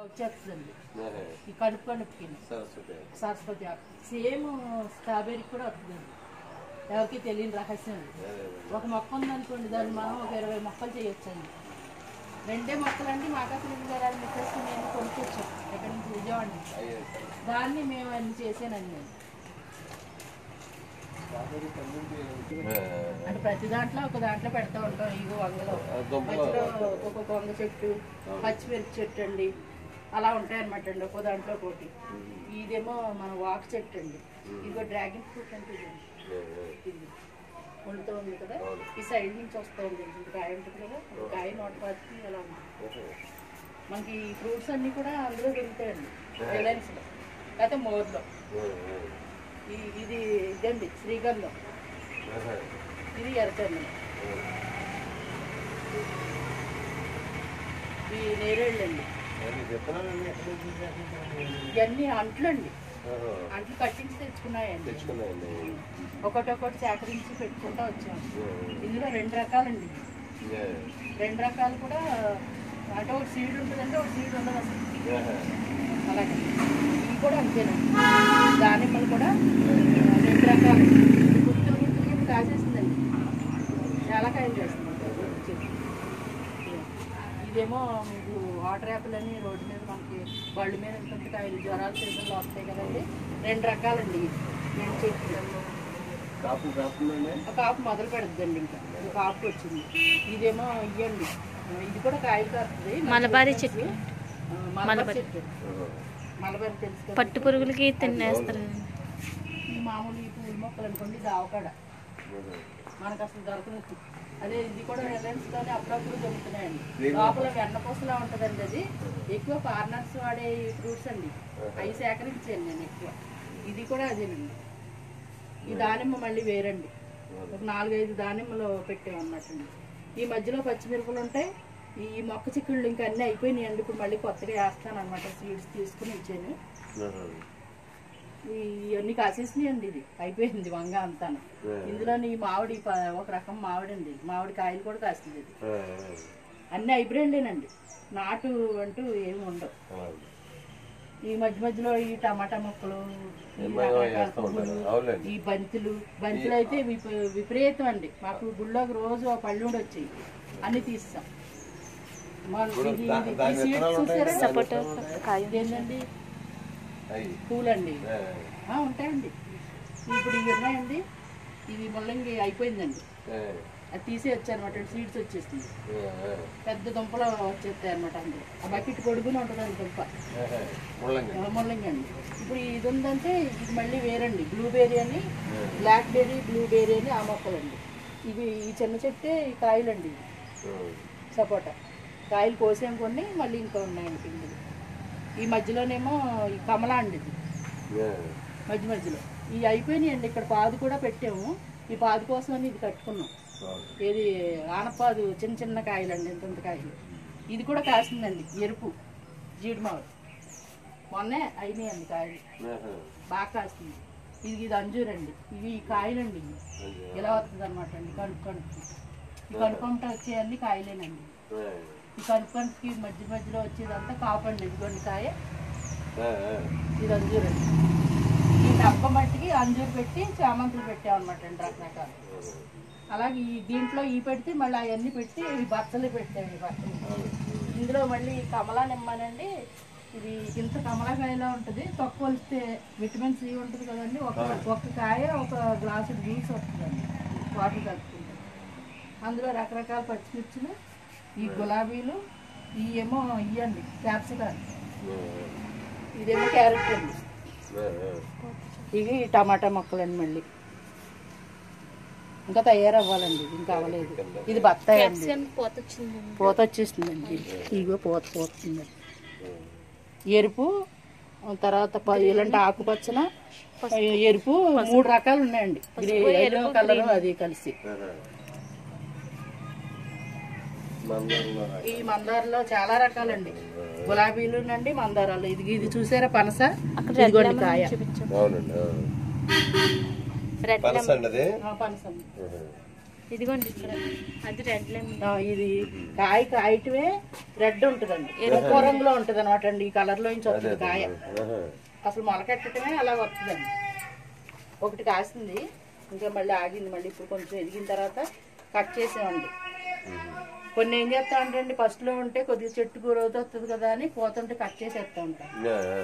వచ్చేస్తుందండి ఆహా. ఈ కడుపు కడుపుకి సరస్వతి సరస్వతి ఆకు సేమ్ స్ట్రాబెర్రీ కూడా వస్తుందండి ఎవరికి తెలియని రహస్యం అది. అదే, అదే. ఒక మొక్క ఉందనుకోండి దాన్ని మనం ఒక ఇరవై మొక్కలు చేయొచ్చండి రెండే మొక్కలు అండి మాకాసులు గారు మిస్సెస్ నేను కొనుక్కొచ్చాం ఎక్కడి నుంచి విజయవాడ నుంచి అయ్యే, సరే. దాన్ని మేము అన్ని చేసానండి నేను ఆ, అంటే ప్రతి దాంట్లో ఒక దాంట్లో పెడతా ఉంటాం ఇగో వంగలో ఆ, దుంపలు మధ్యలో ఒక్కొక్క వంగ చెట్టు పచ్చిమిరపి చెట్టు అండి అలా ఉంటాయి అనమాట అండి ఒక్కో దాంట్లో ఒకటి ఇదేమో మన వాక్ చెట్టు అండి ఇదిగో డ్రాగన్ ఫ్రూట్ అంటే ఇదండి ఏ, ఏ. ఇది వండుతూ ఉంది కదా ఈ సైడ్ నుంచి వస్తూ ఉంది ఇది కాయ ఉంటుంది కదా ఈ కాయ నోట పాతికి అలా ఉంది ఆహా. మనకి ఈ ఫ్రూట్స్ అన్నీ కూడా అందులో దొరుకుతాయండి రిలయన్స్లో లేకపోతే మోర్లో ఏ, ఏ. ఈ ఇది ఇదండి శ్రీగంధం ఆహా. ఇది ఎర్రచందనం ఈ నేరేళ్ళండి అది విత్తనాలన్నీ ఎక్కడ నుంచి తీసుకొచ్చారు? ఇవన్నీ అంట్లండి ఆహా. అంట్లు కట్టించి తెచ్చుకున్నాయండి తెచ్చుకున్నాయండి ఒకటి ఒకటి సేకరించి పెట్టుకుంటూ వచ్చాము ఏ, ఇందులో రెండు రకాలండి ఏ. రెండు రకాలు కూడా అంటే ఒక సీడ్ ఉంటుందంటే ఒక సీడ్ ఉండదు అసలు ఆహా. అలాగే ఇవి కూడా అంతేనండి దానిమ్మలు కూడా రెండు రకాలు గుర్తులు గుర్తులు ఇప్పుడు కాసేసిందండి చాలా కాయలు చేస్తుంది ఇదేమో మీకు వాటర్ యాపిల్ అని రోడ్డు మీద మనకి బళ్ళు మీద ఎంత కాయలు జ్వరాలు సీజన్లో వస్తాయి కదండి రెండు రకాలండి ఇవి. రెండు చెట్లు కాపు కాపుందండి ఒక ఆకు మొదలు పెడుతుందండి ఇంకా ఒక ఆకు వచ్చింది ఇదేమో ఇవ్వండి ఇది కూడా కాయలు కాస్తుంది మలబారీ చెట్టు. మలబారి చెట్టు మలబారి తెలుసు కదా పట్టు పురుగులకి తినేస్తారు ఈ మామూలు ఈ పూల మొక్కలు అనుకోండి ఇది ఆవకాడ మనకు అసలు దొరకదు అదే ఇది కూడా రిలయన్స్ లోనే అప్పుడప్పుడు దొరుకుతున్నాయండి లోపల వెన్నపూసలా ఉంటుందండి అది ఎక్కువ ఫారినర్స్ వాడే ఫ్రూట్స్ అండి అవి సేకరించాను నేను ఎక్కువ ఇది కూడా అదేనండి ఈ దానిమ్మ మళ్ళీ వేరండి ఒక నాలుగైదు దానిమ్మలు పెట్టామన్నట్టండి ఈ మధ్యలో పచ్చిమిరపలు ఉంటాయి ఈ మొక్క చిక్కుళ్ళు ఇంకా అన్నీ అయిపోయినాయండి ఇప్పుడు మళ్ళీ కొత్తగా వేస్తాను అనమాట సీడ్స్ తీసుకుని ఇచ్చాను ఇవన్నీ కాసేసినాయండి ఇది అయిపోయింది వంగ అంతాను ఇందులో ఈ మామిడి ప- ఒక రకం మామిడి అండి మామిడి కాయలు కూడా కాస్తుంది ఇది అన్ని హైబ్రిడ్లేనండి నాటు అంటూ ఏమి ఉండవు ఈ మధ్య మధ్యలో ఈ టమాటా మొక్కలు ఈ ఏమో రకరకాల వేస్తూ ఉంటారు. పువ్వులు, అవునండి. ఈ బంతులు బంతులు అయితే విప- విపరీతం అండి మాకు గుళ్ళోకి రోజు ఆ పళ్ళుండి వచ్చాయి అన్ని తీస్తాం మన- ఇది- ఇది- ఈ దాని సీడ్స్ విత్తనాలు ఉంటాయి చూసారా? సపోటా కాయ ఇదేంటండి అయ్యి పూలండి ఆ, ఉంటాయండి ఇప్పుడు ఇవి ఉన్నాయండి ఇవి ముల్లంగి అయిపోయిందండి అది తీసే వచ్చాయన్నమాట సీడ్స్ వచ్చేసింది పెద్ద దుంపలు వచ్చేస్తాయి అనమాట అందులో ఆ బకెట్ కొడుకుని ఉంటుందండి దుంప ముళ్ళంగి ఆ, ముల్లంగి అండి ఇప్పుడు ఇది ఉందంటే ఇది మళ్ళీ వేరండి బ్లూబెర్రీ అని బ్లాక్ బెర్రీ బ్లూబెర్రీ అని ఆ మొక్కలండి ఇవి ఈ చిన్న చెట్టే ఈ కాయలండి ఇవి. సపోటా కాయలు కోసాం కొన్ని మళ్ళీ ఇంకా ఉన్నాయండి పిండిలు ఈ మధ్యలోనేమో ఈ కమలా అండి ఇది మధ్య మధ్యలో ఇవి అయిపోయినాయండి ఇక్కడ పాదు కూడా పెట్టాము ఈ పాదు కోసం అని ఇది కట్టుకున్నాం ఇది ఆనపాదు చిన్న చిన్న కాయలండి ఇంతంత కాయలు ఇది కూడా కాసిందండి ఎరుపు జీడి మామిడి మొన్నే అయినాయండి కాయలు బాగా కాస్తుంది ఇది ఇది అంజూరండి ఇవి కాయలండి ఇవి ఇలా వస్తుంది అనమాట అండి కడుపు కడుపు ఈ కడుపంట వచ్చేవన్నీ కాయలేనండి ఈ కడుపు కడుపుకి మధ్య మధ్యలో వచ్చేదంతా కాపండి ఇదిగోండి కాయ ఇది అంజూరండి ఈ డబ్బ మట్టికి అంజూరు పెట్టి చామంతులు పెట్టామన్నమాట అండి రకరకాలు అలాగే ఈ దీంట్లో ఈ పెడితే మళ్ళీ అవన్నీ పెట్టి ఇవి బత్తలు పెట్టాము ఈ బట్టలు ఇందులో మళ్ళీ కమలా నిమ్మనండి ఇది ఇంత కమలాకాయలా ఉంటుంది తొక్క వలిస్తే విటమిన్ సి ఉంటుంది కదండి ఒక ఒక్క కాయ ఒక గ్లాసు జ్యూస్ వస్తుందండి వాటర్ కలుపుకుంటే అందులో రకరకాల పచ్చిమిర్చులు ఈ గులాబీలు ఈ ఏమో ఇవ్వండి క్యాప్సికమ్ ఇదేమో క్యారెట్ అండి ఇవి టమాటా మొక్కలండి మళ్ళీ ఇంకా తయారవ్వాలండి ఇది ఇంకా అవ్వలేదు ఇది బత్తాయి అండి పోత వచ్చింది పూత వచ్చేస్తుందండి ఇగో పూత పోతుందండి ఎరుపు తర్వాత ప- ఇలాంటి ఆకుపచ్చన ఎరుపు మూడు రకాలు ఉన్నాయండి గ్రే ఎల్లో కలర్ అది కలిసి ఈ మందారలో చాలా రకాలండి గులాబీలు అండి మందారాలు ఇది ఇది చూసారా పనస ఇదిగోండి కాయ అవునండి రెడ్ పనస అండి అది ఆ, పనస అండి. ఇదిగోండి ఇక్కడ అది రెడ్ లెమన్ ఆ, ఇది కాయ కాయటమే రెడ్ ఉంటుందండి ఎరుపు రంగులో ఉంటుంది అనమాట అండి ఈ కలర్ లో నుంచి వస్తుంది కాయ ఆహా. అసలు మొలకెట్టడమే అలా వస్తుందండి ఒకటి కాసింది ఇంకా మళ్ళీ ఆగింది మళ్ళీ ఇప్పుడు కొంచెం ఎదిగిన తర్వాత కట్ చేసామండి కొన్ని ఏం చేస్తా అంటే ఫస్ట్ లో ఉంటే కొద్దిగా చెట్టు గ్రోత్ వస్తుంది కదా అని పోతుంటే కట్ చేసేస్తా ఉంటాం ఆ, ఆ.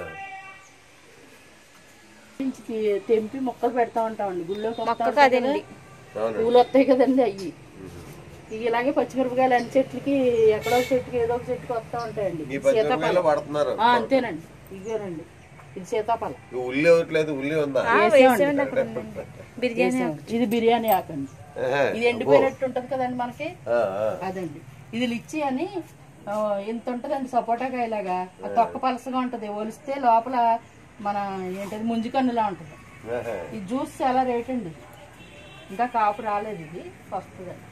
నుంచి తీ- తెంపి మొక్కలు పెడతా ఉంటామండి గుళ్ళోకి వస్తా మొక్కకు ఉంటాయి అదండి కదా, అవును పూలు వస్తాయి కదండి అవి ఇక ఇలాగే పచ్చిమిరపకాయలు అన్ని చెట్లకి ఎక్కడో చెట్టుకి ఏదో ఒక చెట్టుకి వస్తా ఉంటాయండి ఈ పచ్చిమిరపకాయలు సీతాఫలం పడుతున్నారు ఆ, అంతేనండి ఇదేనండి ఇది సీతాఫలం ఈ ఉల్లి ఇవ్వట్లేదు ఉల్లి ఉందా ఆ, వేసేయండి అక్కడ ఉందండి బిర్యానీ వేసాం. ఇది బిర్యానీ ఆకండి ఆహా. ఇది ఎండిపోయినట్టు ఉంటది కదండి మనకి ఆ, ఆ. అదండి ఇది లిచ్చి అని ఆ, ఇంత ఉంటదండి సపోటా కాయలాగా ఆ తొక్క పలసగా ఉంటది ఒలిస్తే లోపల మన ఏంటది ముంజికన్నులా ఉంటది ఆహా. ఈ జ్యూస్ చాలా రేట్ అండి ఇంకా కాపు రాలేదు ఇది వస్తుందండి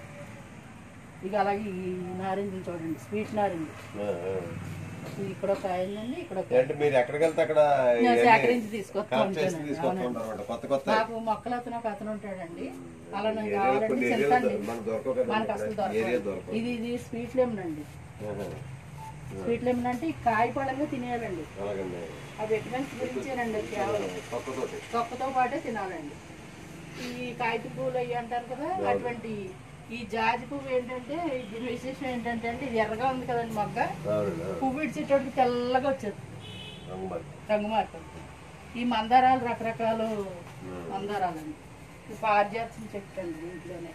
ఇక అలాగే ఈ నారింజలు చూడండి స్వీట్ నారింజ ఆ, ఆ. ఇది ఇక్కడ ఒక అయిందండి ఇక్కడ ఒక అంటే మీరు ఎక్కడికి వెళ్తే అక్కడ నేను ఇవన్నీ సేకరించి తీసుకొస్తా కలెక్ట్ చేసి ఉంటానండి తీసుకొస్తూ ఉంటారు అన్నమాట. కొత్త కొత్త నాకు మొక్కలు అతను ఒక అతను ఉంటాడండి అలా నాకు ఏరియాలో కావాలంటే కొన్ని ఏరియాలో చెప్తాండి మనకు దొరకవు కదా మనకు అసలు ఏరియా దొరకదు దొరకవు ఇది ఇది స్వీట్ లెమన్ అండి ఆహా. స్వీట్ లెమన్ అంటే ఈ కాయ పడంగా తినేయాలండి అలాగండి ఆ విటమిన్స్ గురించేనండి అది కేవలం కొత్తతోటి తొక్కతో పాటే తినాలండి ఈ కాగిత పువ్వులు అయ్యి అంటారు కదా అటువంటి ఈ జాజి పువ్వు ఏంటంటే దీని విశేషం ఏంటంటే అండి ఇది ఎర్రగా ఉంది కదండి మొగ్గ అవునండి ఆ. పువ్వు ఇడిచేటప్పుడు తెల్లగా వచ్చేది రంగు మరి. రంగు మార్పు ఈ మందారాలు రకరకాలు మందారాలండి ఈ పారిజాతం చెట్టు అండి దీంట్లోనే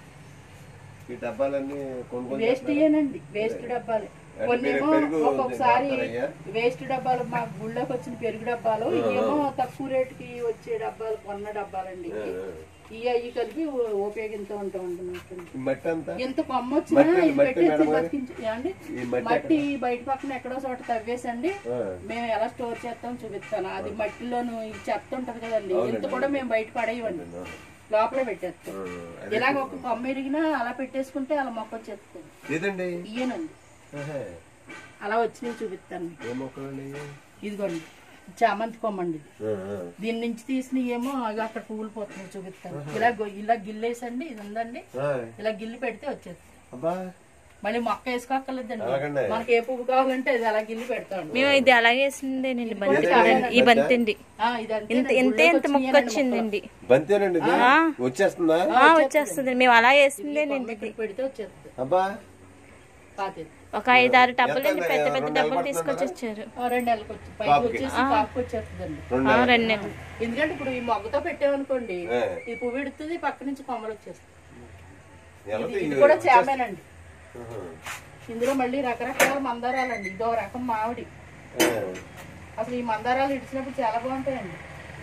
ఈ డబ్బాలన్నీ కొనుక్కొని వేస్ట్ ఇయ్యనండి వేస్ట్ డబ్బాలు అంటే కొన్నేమో మీరు పెరుగు ఒక్కొక్కసారి వాడతారయ్యా? వేస్ట్ డబ్బాలు మా గుళ్ళోకి వచ్చిన పెరుగు డబ్బాలు ఇవేమో తక్కువ రేటుకి వచ్చే డబ్బాలు కొన్న డబ్బాలండి ఆ, ఆ. ఇవి అవి కలిపి ఉ- ఉపయోగిస్తూ ఉంటాం అంటున్నట్టు ఈ మట్టి అంతా ఎంత కొమ్మ వచ్చినా మట్టి- ఇది మట్టి పెట్టేసి మేడం గారు? బతికించు ఏమండి ఈ మట్టి మట్టి బయట పక్కన ఎక్కడో చోట తవ్వేసండి ఆ. మేము ఎలా స్టోర్ చేస్తాం చూపిస్తాను అది మట్టిలోను ఈ చెత్త ఉంటది కదండి ఇంత కూడా మేము బయట పడేయమండి లోపలే పెట్టేస్తాం ఆ, అదే. ఇలాగ ఒక కొమ్మ ఎరిగినా అలా పెట్టేసుకుంటే అలా మొక్క వచ్చేస్తుంది ఏదండి ఇయ్యనండి ఆహా. అలా వచ్చినవి చూపిస్తాను ఏ మొక్కలండి ఇదిగోండి చామంతి కొమ్మండి ఇది. ఆ, ఆ. దీని నుంచి తీసిన ఏమో అవి అక్కడ పువ్వులు పోతున్నాయి చూపిస్తాను ఇలా గొ- ఇలా గిల్లేసండి ఇది ఉందండి ఆ. ఇలా గిల్లి పెడితే వచ్చేస్తుంది అబ్బా మళ్ళీ మొక్క వేసుకోక్కర్లేదండి అలాగండి. మనకి ఏ పువ్వు కావాలంటే అది అలా గిల్లి పెడతాం మేము ఇది అలాగే వేసిందేనండి బంతి చూడండి ఈ బంతిండి ఆ, ఇది అంతే ఇంత ఇంతే ఇంత మొక్క వచ్చిందండి బంతేనండి ఇది వచ్చేస్తుందా ఆ, వచ్చేస్తుంది మేము అలా వేసిందేనండి ఇది ఇక్కడ పెడితే వచ్చేస్తుంది అబ్బా పాతది ఒక ఐదు ఆరు డబ్బులండి పెద్ద పెద్ద డబ్బులు తీసుకొచ్చి వచ్చారు ఆ, రెండు నెలలకు వచ్చి పైకి వచ్చేసి కాపు వచ్చేస్తుందండి రెండు ఆ, రెండు నెలలు ఎందుకంటే ఇప్పుడు ఈ మొగ్గతో పెట్టామనుకోండి ఏ. ఈ పువ్వు ఎడుతుంది పక్క నుంచి కొమ్మలు వచ్చేస్తుంది నెలకి ఇది కూడా చామేనండి ఆహా. ఇందులో మళ్ళీ రకరకాల మందారాలండి ఇదో రకం మామిడి ఆ. అసలు ఈ మందారాలు ఇడిచినప్పుడు చాలా బాగుంటాయండి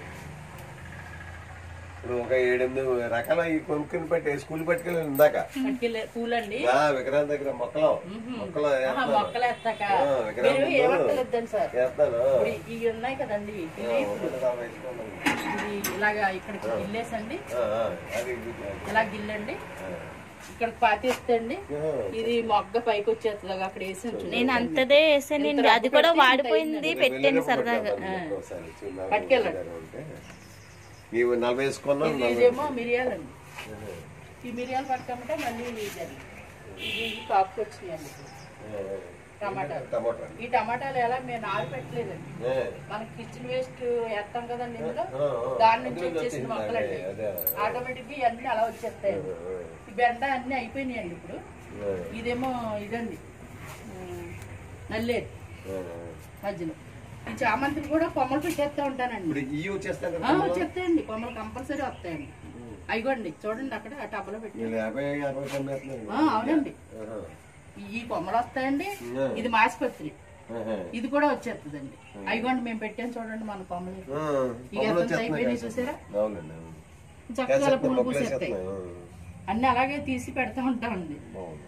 ఇప్పుడు ఒక ఏడెనిమిది రకాల ఈ కొనుక్కుని పెట్టి స్కూల్ పట్టుకెళ్ళి ఇందాక పట్టుకెళ్ళే పూలండి ఆ, విక్రాంత్ దగ్గర మొక్కలు మొక్కలు ఆహా, వేస్తున్నాను. మొక్కలు ఎత్తాక ఆ, విగ్రహం మీరు ముందు ఏమక్కర్లేదండి సార్ వేస్తాను ఇప్పుడు ఇవి ఉన్నాయి కదండి ఆ, ఇవి ఒకటి దాకా వేసుకున్నాను. ఇది ఇలాగా ఇక్కడికి గిల్లేసండి ఆ, ఆ, అది ఇది. ఇలా గిల్లండి ఆ. ఇక్కడికి పాతేస్తండి ఆ. ఇది మొగ్గ పైకి వచ్చేస్తుంది అక్కడ వేసి నేను అంతదే వేసానండి అది కూడా వాడిపోయింది పెట్టాను సరదాగా ఒకసారి చిన్న పట్టుకెళ్ళండి. ఉంటే. ఇవి నలభై వేసుకున్నాం ఇది- నలభై ఇదేమో మిరియాలండి ఈ మిరియాలు పట్టుకుంటే మళ్ళీ ఇది ఇది ఇది కాపుకి వచ్చినాయండి టమాటాలు టమాటా ఈ టమాటాలు ఎలా మేము నారు పెట్టలేదండి ఏ. మనకి కిచెన్ వేస్ట్ వేస్తాం కదండి ఇందులో ఆ, ఆ. దాని నుంచి అందులో వచ్చేసిన వచ్చింది మొక్కలండి అదే, ఆటోమేటిక్ గా ఇవన్నీ అలా వచ్చేస్తాయండి ఈ బెండ అన్ని అయిపోయినాయండి ఇప్పుడు ఆ, ఇదేమో ఇదండి ఉమ్, నల్లేరు ఆ. మధ్యలో ఈ చామంతిని కూడా కొమ్మలు పెట్టేస్తా ఉంటానండి ఇప్పుడు ఇవి వచ్చేస్తాయి ఆ, కదా వచ్చేస్తాయండి కొమ్మలు కంపల్సరీ వస్తాయండి అయిగోండి చూడండి అక్కడ ఆ టబ్బలో పెట్టి వీళ్ళు యాభై యాభై కమ్మేస్తున్నారు ఆ, అవునండి ఆహా. ఈ కొమ్మలు వస్తాయండి ఆ. ఇది మాసిపత్రి ఆహా. ఇది కూడా వచ్చేస్తుందండి అయిగోండి మేము పెట్టాం చూడండి మన కొమ్మలు ఆ, ఇక కొమ్మలు ఎంత వచ్చేస్తున్నాయి అయిపోయినాయి కదా. చూసారా అవునండి అవును. చక్కగా వేసేస్తున్నాయి, పూలు మొక్కలు పూసేస్తాయి వేసేస్తున్నాయి. అన్ని అలాగే తీసి పెడతా ఉంటామండి ఆ, బాగుంది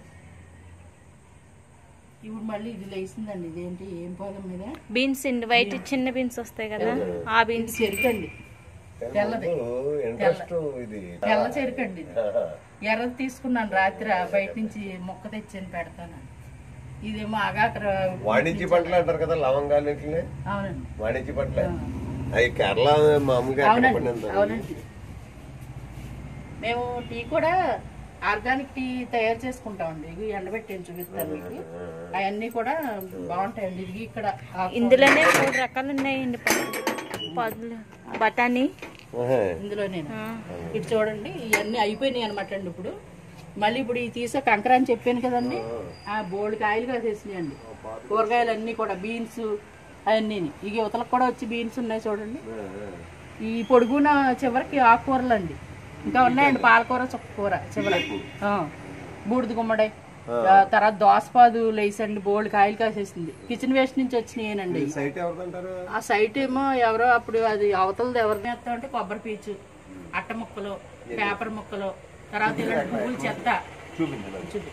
ఇప్పుడు మళ్ళీ ఇది లేచిందండి ఇదేంటి ఏం పోదం మీద బీన్స్ అండి వైట్ చిన్న బీన్స్ వస్తాయి కదా ఆ ఇది బీన్స్ చెరుకండి తెల్లది. ముందు ఇంట్రెస్ట్ ఇది తెల్ల చెరుకండి ఇది ఆహా. ఎర్రది తీసుకున్నాను రాత్రి ఆ బయట నుంచి మొక్క తెచ్చాను పెడతాను ఇదేమో ఆగాకర వాణిజ్య పంటలు అంటారు కదా లవంగాలు ఇట్లనే అవునండి వాణిజ్య పంటలే అవి కేరళ మామూలుగా ఎక్కడ అవునండి పండింది అవునండి మేము టీ కూడా ఆర్గానిక్ టీ తయారు చేసుకుంటామండి ఇవి ఎండబెట్టి చూపిస్తాను మీకు అవన్నీ కూడా బాగుంటాయండి ఇది ఇక్కడ ఆకు- ఇందులోనే మూడు రకాలు ఉన్నాయండి ప- పదులు బఠానీ ఆహా. ఇందులోనే ఆ, ఇటు చూడండి ఇవన్నీ అయిపోయినాయి అనమాట అండి ఇప్పుడు మళ్ళీ ఇప్పుడు ఈ తీసే కంకర అని చెప్పాను కదండి ఆ బోల్డ్ కాయలు కాసేసినాయండి కూరగాయలు అన్నీ కూడా బీన్స్ అవన్నీ ఇక యువతలకు కూడా వచ్చి బీన్స్ ఉన్నాయి చూడండి ఈ పొడుగున చివరికి ఆకుకూరలు అండి ఇంకా ఉన్నాయండి పాలకూర చుక్కకూర చివర ఆ, బూడిద గుమ్మడి ఆ, తర్వాత దోసపాదు లేసండి బోల్డ్ కాయలు కాసేసింది కిచెన్ వేస్ట్ నుంచి వచ్చినాయేనండి ఈ సైట్ ఎవరిదంటారు ఆ సైట్ ఏమో ఎవరో అప్పుడు అది అవతలది ఎవరిని అంటే కొబ్బరి పీచు అట్ట ముక్కలు పేపర్ ముక్కలు తర్వాత ఇలాంటి పువ్వులు చెత్త చూపించండి చూడు.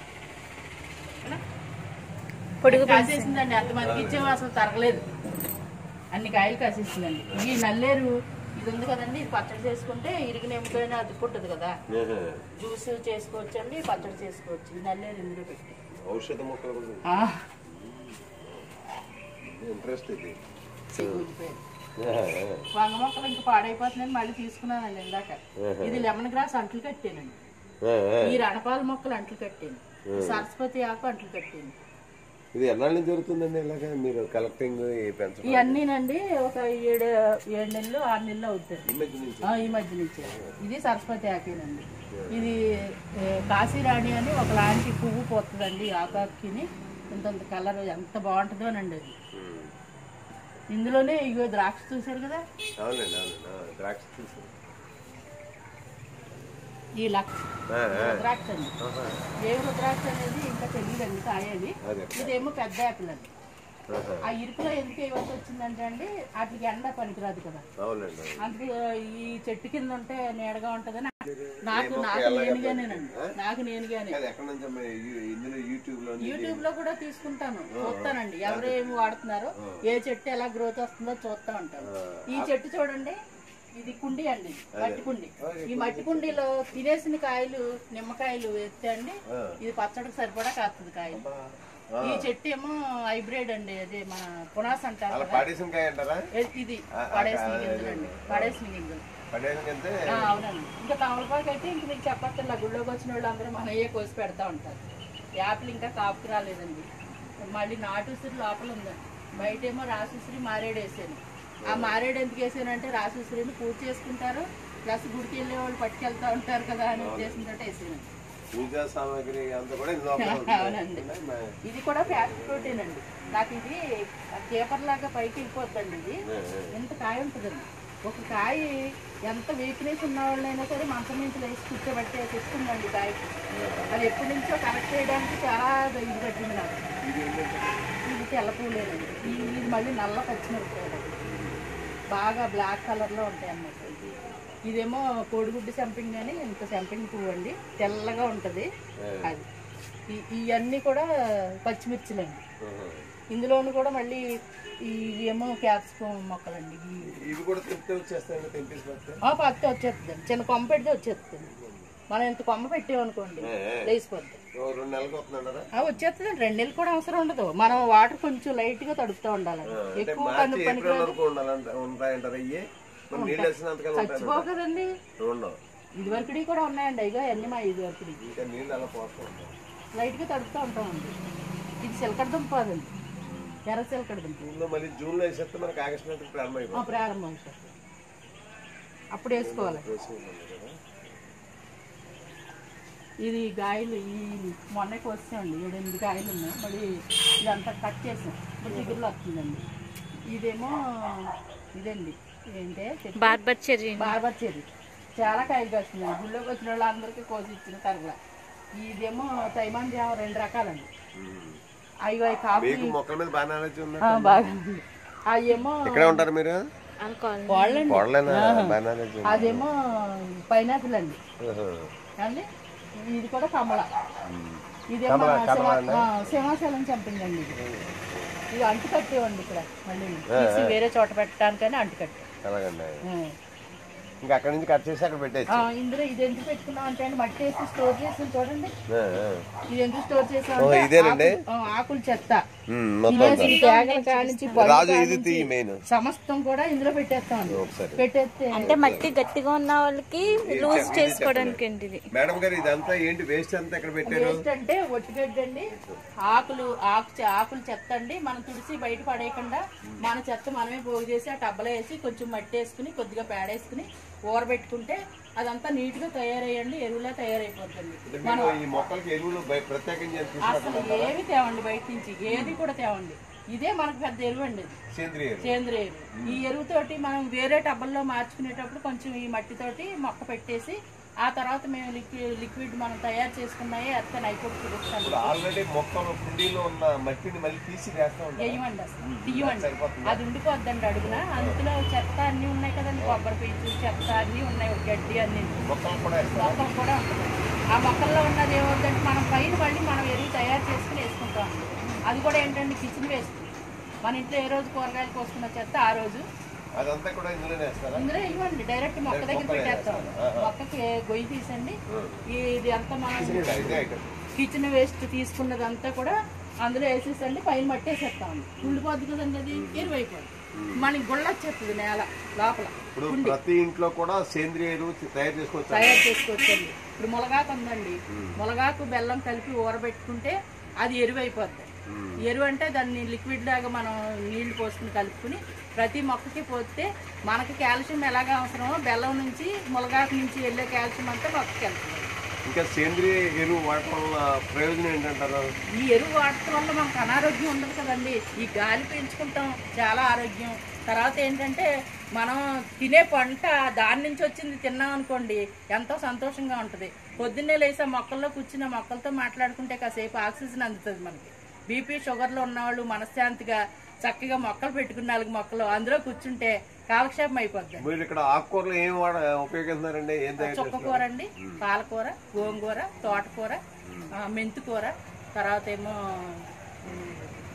పొడుగు కాసేసిందండి అంతమందికి ఇచ్చేమో అసలు తరగలేదు అన్ని కాయలు కాసేసిందండి ఈ నల్లేరు ఇది ఉంది కదండి ఇది పచ్చడి చేసుకుంటే ఇరిగిన ఎముకైనా అతుక్కుంటుంది కదా ఆహా. జ్యూస్ చేసుకోవచ్చు అండి పచ్చడి చేసుకోవచ్చు ఈ నల్లేరు ఇందులో పెట్టి ఔషధ మొక్కలు కూడా ఆ, ఇంట్రెస్ట్ ఇది సిగ్గుపోయింది. ఆహా. వంగ మొక్కలు ఇంకా పాడైపోతున్నాయని మళ్ళీ తీసుకున్నానండి ఇందాక ఇది లెమన్ గ్రాస్ అంట్లు కట్టానండి ఆహా. ఈ రణపాల మొక్కలు అంట్లు కట్టాను సరస్వతి ఆకు అంట్లు కట్టాను ఇది ఎన్నాళ్ళ నుంచి జరుగుతుందండి ఇలాగ మీరు కలెక్టింగ్ పెంచడం ఇవన్నీనండి ఒక ఏడు ఏడు నెలలు ఆరు నెలలు అవుతుంది ఈ మధ్య నుంచి ఆ, ఈ మధ్య నుంచి ఇది సరస్వతి ఆకేనండి ఇది ఏ, కాశీరాణి అని ఒకలాంటి పువ్వు పోతుందండి ఆకాకిని ఇంతంత కలర్ ఎంత బాగుంటుందోనండి అది ఉమ్. ఇందులోనే ఇగో ద్రాక్ష చూశారు కదా అవునండి అవునండి ఆ, ద్రాక్ష చూసాను ఈ లక్ష ఆ, ఆ. రుద్రాక్ష అండి ఆహా. ఏ రుద్రాక్ష అనేది ఇంకా తెలియదండి కాయది అదే ఇదేమో పెద్ద యాపిల్ అండి ఆహా. ఆ ఇరుకులో ఎందుకు ఇవ్వాల్సి వచ్చిందంటే అండి వాటికి ఎండ పనికిరాదు కదా అవునండి అవును. అందుకు ఈ చెట్టు కింద ఉంటే నీడగా ఉంటదని నాకు నాకు నేనుగానేనండి నాకు నేనుగానే అది ఎక్కడ నుంచి అమ్మా? యూ- ఇందులో యూట్యూబ్ లో యూట్యూబ్ లో కూడా తీసుకుంటాను చూస్తానండి ఎవరు ఏమి వాడుతున్నారో ఏ చెట్టు ఎలా గ్రోత్ వస్తుందో చూస్తా ఉంటాను ఈ చెట్టు చూడండి ఇది కుండి అండి మట్టి కుండి ఈ మట్టి కుండీలో తినేసిన కాయలు నిమ్మకాయలు వేస్తే అండి ఇది పచ్చడికి సరిపడా కాస్తుంది కాయలు ఈ చెట్టు ఏమో హైబ్రిడ్ అండి అదే మన పునాస్ అంటారు అలా కదా పాడేసిన కాయ అంటారా ఏ- ఇది పడేసిన గింజలు అండి పడేసిన గింజలు పడేసిన అంటే ఆ, అవునండి ఇంకా తమలపాకు అయితే ఇంక మీకు చెప్పక్కర్లా గుళ్ళోకి వచ్చిన వాళ్ళు అందరూ మనయ్యే కోసి పెడతా ఉంటారు యాపిల్ ఇంకా కాపుకి రాలేదండి మళ్ళీ నాటు ఉసిరి లోపల ఉందండి బయట ఏమో రాసుసిరి మారేడు వేసాను ఆ మారేడు ఎందుకు వేసానంటే రాసుసిరిని పూజ చేసుకుంటారు ప్లస్ గుడికి వెళ్ళే వాళ్ళు పట్టుకెళ్తా ఉంటారు కదా అని ఉద్దేశంతో వేసాను పూజా సామాగ్రి అంతా కూడా ఇందులో ఉంటుంది. అవునండి ఇది కూడా ఫ్యాట్ ప్రోటీన్ అండి నాకు ఇది పేపర్ లాగా పైకి వెళ్ళిపోద్దండి ఇది ఎంత కాయ ఉంటుందండి ఒక కాయ ఎంత వీక్నెస్ ఉన్న వాళ్ళైనా సరే మంచం నుంచి లేచి కూర్చోబెట్టి తెచ్చుకుందండి కాయ అది ఎప్పటి నుంచో కరెక్ట్ చేయడానికి చాలా ఇది పట్టింది నాకు ఇది తెల్ల పూలేనండి ఈ- ఇది మళ్ళీ నల్ల పచ్చిమిరపకాయలు బాగా బ్లాక్ కలర్లో ఉంటాయి అన్నమాట ఇదేమో కోడిగుడ్డు సంపింగ్ అని ఇంత సంపింగ్ పువ్వు అండి తెల్లగా ఉంటుంది అది ఈ- ఇవన్నీ కూడా పచ్చిమిర్చిలండి ఇందులోను కూడా మళ్ళీ ఇవి ఏమో క్యాప్సికం మొక్కలండి ఇవి ఇవి కూడా తింటే వచ్చేస్తాయండి తెంపేసి పెడితే ఆ పత్తి వచ్చేస్తుంది చిన్న కొమ్మ పెడితే వచ్చేస్తుంది మనం ఇంత కొమ్మ పెట్టామనుకోండి లేచిపోద్ది ఓ రెండు నెలలకు వస్తుందంటారా ఆ వచ్చేస్తుంది రెండు నెలలు కూడా అవసరం ఉండదు మనం వాటర్ కొంచెం లైట్ గా తడుపుతూ ఉండాలి అంటే ఎక్కువ మార్చి కనుక పనికి ఏప్రిల్ వరకు ఉండాలంట ఉంటాయంటారా ఇవి మరి నీళ్ళు వేసినంతకాలం ఉంటాయి చచ్చిపో కదండి ఉండవు ఇదివరకుడి కూడా ఉన్నాయండి ఇక అన్ని మా ఇదివరకుడి ఇంకా నీళ్ళు అలా పోస్తూ ఉంటాయి లైట్ గా తడుపుతూ ఉంటామండి ఇది సిలకడ దుంప అదండి ఎర్ర సిలకడ దుంప జూన్లో మళ్ళీ జూన్లో వేసేస్తే మనకి ఆగస్టు నెలకి ప్రారంభం ఆ, అయిపోతుంది ప్రారంభం అయిపోతుంది. అప్పుడు వేసుకోవాలి ఇది కాయలు ఈ మొన్నకి వచ్చామండి ఏడెనిమిది కాయలు ఉన్నాయి మళ్ళీ ఇదంతా కట్ చేసాం ఇప్పుడు దిగురులో వస్తుందండి ఇదేమో ఇదండి ఏంటే చెట్టు? బార్బర్ చెర్రీ బార్బర్ చెర్రీ చాలా కాయలు కాస్తుందండి గుళ్ళోకి వచ్చిన వాళ్ళందరికీ కోసి ఇచ్చిన తరగల ఇదేమో తైమాన్ జామ రెండు రకాలండి అవి అవి కాపు మీకు మొక్కల మీద బాగా నాలెడ్జ్ ఉంది ఆ, బాగా అవేమో ఇక్కడే ఉంటారు మీరు అనుకోవాలి వాళ్ళండి కోడలేనా బాగా నాలెడ్జ్ ఉంది అదేమో పైనాపిల్ అండి ఆహా. అండి ఇది కూడా కమల ఇదేమో సింహ- ఆ, సింహాచలం చంపిందండి ఇది ఇది అంటు కట్టేవండి ఇక్కడ మళ్ళీ తీసి వేరే చోట పెట్టడానికని అంటు కట్టే అలాగండి ఇంకా అక్కడి నుంచి కట్ చేసి అక్కడ పెట్టేసి ఆ, ఇందులో ఇది ఎందుకు పెట్టుకున్నాం అంటే అండి మట్టి వేసి స్టోర్ చేసి చూడండి ఆ, ఆ. ఇది ఎందుకు స్టోర్ చేసాం ఓ, ఇదేనండి? ఆకులు చెత్త ఉమ్, మొత్తం ఇవేసి ఈ తేగల కానించి పొలం రాజు ఇది కానించి తీయి మెయిన్ సమస్తం కూడా ఇందులో పెట్టేస్తాం అండి ఒకసారి పెట్టేస్తే అంటే మట్టి గట్టిగా ఉన్న వాళ్ళకి లూజ్ చేసుకోవడానికి అండి ఇది మేడం గారు ఇదంతా ఏంటి వేస్ట్ అంతా ఎక్కడ పెట్టారు వేస్ట్ అంటే ఒట్టిగడ్డ అండి ఆకులు ఆకు చె- ఆకులు చెత్త అండి మనం తుడిసి బయట పడేయకుండా మన చెత్త మనమే పోగు చేసి ఆ టబ్బలో వేసి కొంచెం మట్టి వేసుకుని కొద్దిగా పేడేసుకుని ఊరబెట్టుకుంటే అదంతా నీట్ గా తయారయ్యండి ఎరువులా తయారైపోతుంది అంటే మీరు ఈ మొక్కలకి ఎరువులు బయ- ప్రత్యేకించి ఏం తీసుకున్నట్టు అసలు ఏవి తేవండి బయట నుంచి ఏది కూడా తేవండి ఇదే మనకు పెద్ద ఎరువు అండి ఇది. సేంద్రియ ఎరువు సేంద్రియ ఎరువు ఈ ఎరువుతోటి మనం వేరే టబ్బల్లో మార్చుకునేటప్పుడు కొంచెం ఈ మట్టితోటి మొక్క పెట్టేసి ఆ తర్వాత మేము లిక్విడ్ లిక్విడ్ మనం తయారు చేసుకున్నాయి అత్త నైపుడు చూపిస్తాను ఇప్పుడు ఆల్రెడీ మొక్కలు కుండీలో ఉన్న మట్టిని మళ్ళీ తీసి వేస్తా ఉంటారు వేయమండి అసలు తీయమండి సరిపోతుందా? అది ఉండిపోద్దండి అడుగున అందులో చెత్త అన్ని ఉన్నాయి కదండి కొబ్బరి పీచు చెత్త అన్ని ఉన్నాయి గడ్డి అన్ని మొక్కలు కూడా వేస్తారు మొక్కలు కూడా ఉంటుంది ఆ మొక్కల్లో ఉన్నది ఏమవుతుందంటే మనం పైన మళ్ళీ మనం ఎరువు తయారు చేసుకుని వేసుకుంటాం అది కూడా ఏంటంటే కిచెన్ వేస్ట్ మన ఇంట్లో ఏ రోజు కూరగాయలు కోసుకున్న చెత్త ఆ రోజు అదంతా కూడా ఇందులోనే వేస్తారా ఇందులో ఇవ్వండి డైరెక్ట్ మొక్క దగ్గర మొక్కలే పెట్టేస్తాం వేస్తారు. ఆహా. మొక్కకి గొయ్యి తీసండి ఈ- ఇది అంతా మనం ఇదే ఐటమ్ కిచెన్ వేస్ట్ తీసుకున్నదంతా కూడా అందులో వేసేసండి పైన మట్టేసేస్తాం ఉండిపోద్ది కదండి అది ఎరువైపోద్ది మనకి గుళ్ళ వచ్చేస్తుంది నేల లోపల ఇప్పుడు ప్రతి ఇంట్లో కూడా సేంద్రియ ఎరువు తయారు చేసుకోవచ్చు తయారు చేసుకోవచ్చండి ఇప్పుడు ములగాకు ఉందండి ములగాకు బెల్లం కలిపి ఊరబెట్టుకుంటే అది ఎరువు అయిపోద్ది ఎరువు అంటే దాన్ని లిక్విడ్ లాగా మనం నీళ్లు పోసుకుని కలుపుకుని ప్రతి మొక్కకి పోస్తే మనకి కాల్షియం ఎలాగ అవసరమో బెల్లం నుంచి ములగాకు నుంచి వెళ్ళే కాల్షియం అంతా మొక్కకి వెళ్తుంది ఇంకా సేంద్రియ ఎరువు వాడటం వల్ల ప్రయోజనం ఏంటంటారు ఈ ఎరువు వాడటం వల్ల మనకు అనారోగ్యం ఉండదు కదండి ఈ గాలి పీల్చుకుంటాం చాలా ఆరోగ్యం తర్వాత ఏంటంటే మనం తినే పంట దాని నుంచి వచ్చింది తిన్నాం అనుకోండి ఎంతో సంతోషంగా ఉంటుంది పొద్దున్నే లేసి ఆ మొక్కల్లో కూర్చుని ఆ మొక్కలతో మాట్లాడుకుంటే కాసేపు ఆక్సిజన్ అందుతుంది మనకి బీపీ షుగర్లో ఉన్నవాళ్ళు మనశ్శాంతిగా చక్కగా మొక్కలు పెట్టుకున్న నాలుగు మొక్కలు అందులో కూర్చుంటే కాలక్షేపం అయిపోద్ది మీరు ఇక్కడ ఆకుకూరలు ఏం వాడ ఉపయోగిస్తున్నారండి ఏం తయారు చుక్క కూర అండి పాలకూర గోంగూర తోటకూర ఆ, మెంతికూర తర్వాత ఏమో ఉమ్,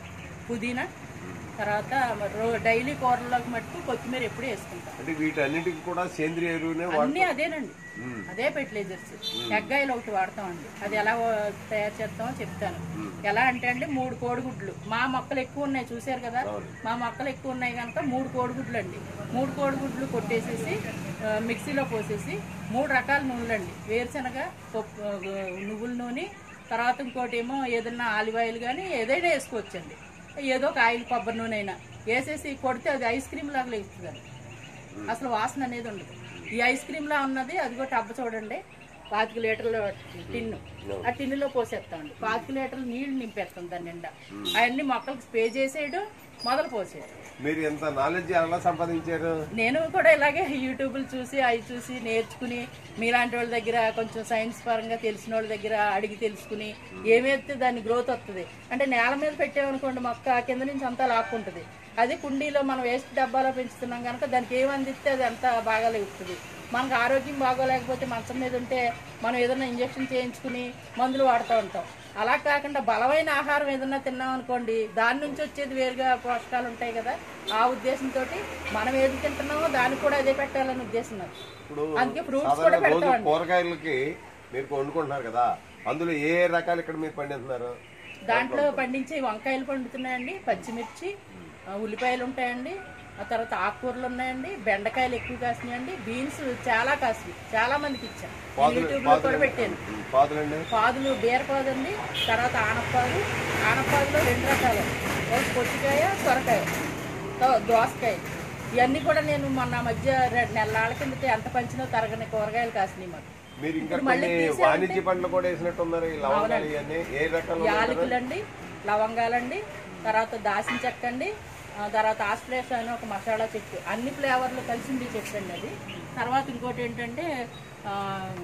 పుదీనా తర్వాత రో- డైలీ కూరలోకి మట్టుకు కొత్తిమీర ఎప్పుడు వేసుకుంటాం అంటే వీటన్నిటికి కూడా సేంద్రియ ఎరువునే వాడ అన్నీ అదేనండి అదే ఫెర్టిలైజర్స్ ఎగ్గాయలు ఒకటి వాడతామండి అది ఎలా వా- తయారు చేస్తామో చెప్తాను ఎలా అంటే అండి మూడు కోడిగుడ్లు మా మొక్కలు ఎక్కువ ఉన్నాయి చూశారు కదా మా మొక్కలు ఎక్కువ ఉన్నాయి కనుక మూడు కోడిగుడ్లు అండి మూడు కోడిగుడ్లు కొట్టేసేసి ఆ, మిక్సీలో పోసేసి మూడు రకాల నూనెలు అండి వేరుశనగ పప్పు ఆ, నువ్వుల నూనె తర్వాత ఇంకోటి ఏమో ఏదన్నా ఆలివ్ ఆయిల్ కానీ ఏదైనా వేసుకోవచ్చండి ఏదో ఒక ఆయిల్ కొబ్బరి నూనె అయినా వేసేసి కొడితే అది ఐస్ క్రీమ్ లాగా లేస్తుందండి అసలు వాసన అనేది ఉండదు ఈ ఐస్ క్రీమ్ లా ఉన్నది అదిగో టబ్బ చూడండి పాతిక లీటర్ల టిన్ను ఆ టిన్నులో పోసేస్తామండి పాతిక లీటర్లు నీళ్లు నింపేస్తాం దాని నిండా అవన్నీ మొక్కలకు స్ప్రే చేసేయడం మొదలు పోసేయడం మీరు ఎంత నాలెడ్జ్ ఎలా సంపాదించారు నేను కూడా ఇలాగే యూట్యూబ్లు చూసి అవి చూసి నేర్చుకుని మీలాంటి వాళ్ళ దగ్గర కొంచెం సైన్స్ పరంగా తెలిసిన వాళ్ళ దగ్గర అడిగి తెలుసుకుని ఏమేస్తే దాని గ్రోత్ వస్తుంది అంటే నేల మీద పెట్టామనుకోండి మొక్క ఆ కింద నుంచి అంతా లాక్కుంటుంది అదే కుండీలో మనం వేస్ట్ డబ్బాలో పెంచుతున్నాం కనుక దానికి ఏం అందిస్తే అది అంతా బాగా లేస్తుంది మనకు ఆరోగ్యం బాగోలేకపోతే మంచం మీద ఉంటే మనం ఏదైనా ఇంజక్షన్ చేయించుకుని మందులు వాడుతూ ఉంటాం అలా కాకుండా బలమైన ఆహారం ఏదైనా తిన్నాం అనుకోండి దాని నుంచి వచ్చేది వేరుగా పోషకాలు ఉంటాయి కదా ఆ ఉద్దేశంతో మనం ఏది తింటున్నామో దానికి కూడా అదే పెట్టాలని ఉద్దేశం నాకు ఇప్పుడు అందుకే ఫ్రూట్స్ కూడా సాధారణ రోజు పెడతామండి కూరగాయలకి మీరు వండుకుంటున్నారు కదా అందులో ఏ ఏ రకాలు ఇక్కడ మీరు పండిస్తున్నారు దాంట్లో పండించే వంకాయలు పండుతున్నాయండి పచ్చిమిర్చి ఆ, ఉల్లిపాయలు ఉంటాయండి ఆ తర్వాత ఆకుకూరలు ఉన్నాయండి బెండకాయలు ఎక్కువ కాసినాయండి బీన్స్ చాలా కాసినాయి చాలా మందికి ఇచ్చాను పాదులు యూట్యూబ్ లో కూడా పెట్టాను ఉమ్, పాదులండి పాదులు బీరపాదు అండి తర్వాత ఆనపాదు ఆనపాదులో రెండు రకాలు ఒకటి పొట్టికాయ సొరకాయ తో- దోసకాయ ఇవన్నీ కూడా నేను మొన్న మధ్య రెండు నెలల కిందట ఎంత పంచినో తరగని కూరగాయలు కాసినాయి మాకు మీరు ఇంకా ఇప్పుడు మళ్ళీ కొన్ని తీసేయండి. వాణిజ్య పంటలు కూడా వేసినట్టు ఉన్నారు ఈ లవంగాలు ఇవన్నీ ఏ రకాలు యాలకులండి లవంగాలండి తర్వాత దాసిన చెక్క అండి ఆ తర్వాత ఆస్ట్రేస్ అని ఒక మసాలా చెట్టు అన్ని ఫ్లేవర్లు కలిసింది చెట్టు అండి అది తర్వాత ఇంకోటి ఏంటంటే ఆ,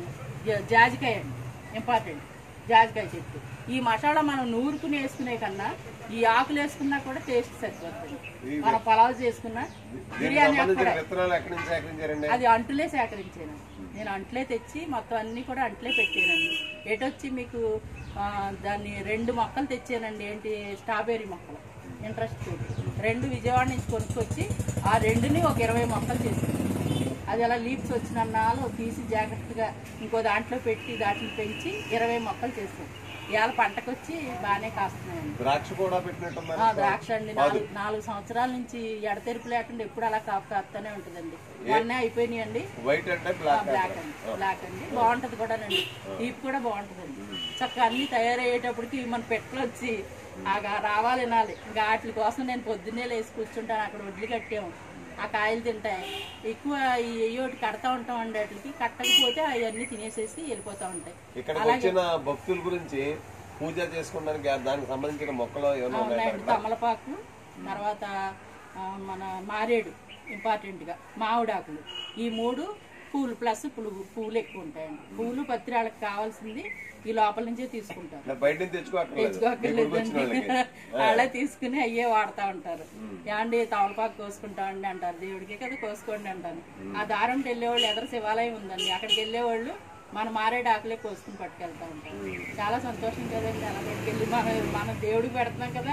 జా- జాజికాయ అండి ఇంపార్టెంట్ జాజికాయ చెట్టు ఈ మసాలా మనం నూరుకుని వేసుకునే కన్నా ఈ ఆకులు వేసుకున్నా కూడా టేస్ట్ సరిపోతుంది మనం పలావ్ చేసుకున్నా బిర్యానీ ఆకు సంబంధించిన కూడా విత్తనాలు ఎక్కడి నుంచి సేకరించారండి అది అంటులే సేకరించాను నేను అంట్లే తెచ్చి మొత్తం అన్ని కూడా అంట్లే పెట్టానండి ఎటొచ్చి మీకు ఆ, దాన్ని రెండు మొక్కలు తెచ్చానండి ఏంటి స్ట్రాబెర్రీ మొక్కలు ఇంట్రెస్ట్ తోటి రెండు విజయవాడ నుంచి కొనుక్కొచ్చి ఆ రెండుని ఒక ఇరవై మొక్కలు చేశాను అది అలా లీవ్స్ వచ్చిన నాలో తీసి జాగ్రత్తగా ఇంకో దాంట్లో పెట్టి దాంట్లో పెంచి ఇరవై మొక్కలు చేస్తాం ఇవాళ పంటకు వచ్చి బాగానే కాస్తున్నాయండి ద్రాక్ష కూడా ఆ, పెట్టినట్టున్నారు ద్రాక్ష అండి నాలుగు నాలుగు సంవత్సరాల నుంచి ఎడతెరిపి లేకుండా ఎప్పుడు అలా కాపు కాపుతానే ఉంటుందండి మొన్నే అయిపోయినాయండి వైట్ అంటే బ్లాక్ బ్లాక్ అండి బ్లాక్ అండి బాగుంటది కూడానండి తీపి కూడా బాగుంటదండి చక్కగా అన్ని తయారయ్యేటప్పటికి మన పెట్టలు వచ్చి ఆగా రావాలి వినాలి ఇంకా వాటి కోసం నేను పొద్దున్నే లేచి కూర్చుంటాను అక్కడ వడ్లు కట్టాము ఆ కాయలు తింటాయి ఎక్కువ ఈ ఒకటి కడతా ఉంటాం అండి వాటికి కట్టకపోతే అవన్నీ తినేసేసి వెళ్ళిపోతా ఉంటాయి ఇక్కడికి వచ్చిన భక్తుల గురించి పూజ చేసుకోవడానికి దానికి సంబంధించిన మొక్కలు ఏమైనా ఉన్నాయి ఉన్నాయండి తమలపాకు తర్వాత ఆ, మన మారేడు ఇంపార్టెంట్గా మామిడాకులు ఈ మూడు పూలు ప్లస్ పులుగు పూలు ఎక్కువ ఉంటాయండి పూలు పత్రిళ్ళకి కావాల్సింది ఈ లోపల నుంచే తీసుకుంటారు ఇలా బయట నుంచి తెచ్చుకోవట్లేదు ఇక్కడికి వచ్చిన తెచ్చుకోకర్లేదండి వాళ్ళకి వాళ్ళే తీసుకుని అయ్యే వాడుతా ఉంటారు యాండి తమలపాకు కోసుకుంటామండి అంటారు దేవుడికి కదా కోసుకోండి అంటాను ఆ దారం వెళ్ళేవాళ్ళు ఎదర శివాలయం ఉందండి అక్కడికి వెళ్ళేవాళ్ళు మన మారేడు ఆకులే కోసుకుని పట్టుకెళ్తా ఉంటారు చాలా సంతోషం కదండి అలా పట్టుకెళ్ళి మన మన దేవుడికి పెడుతున్నాం కదా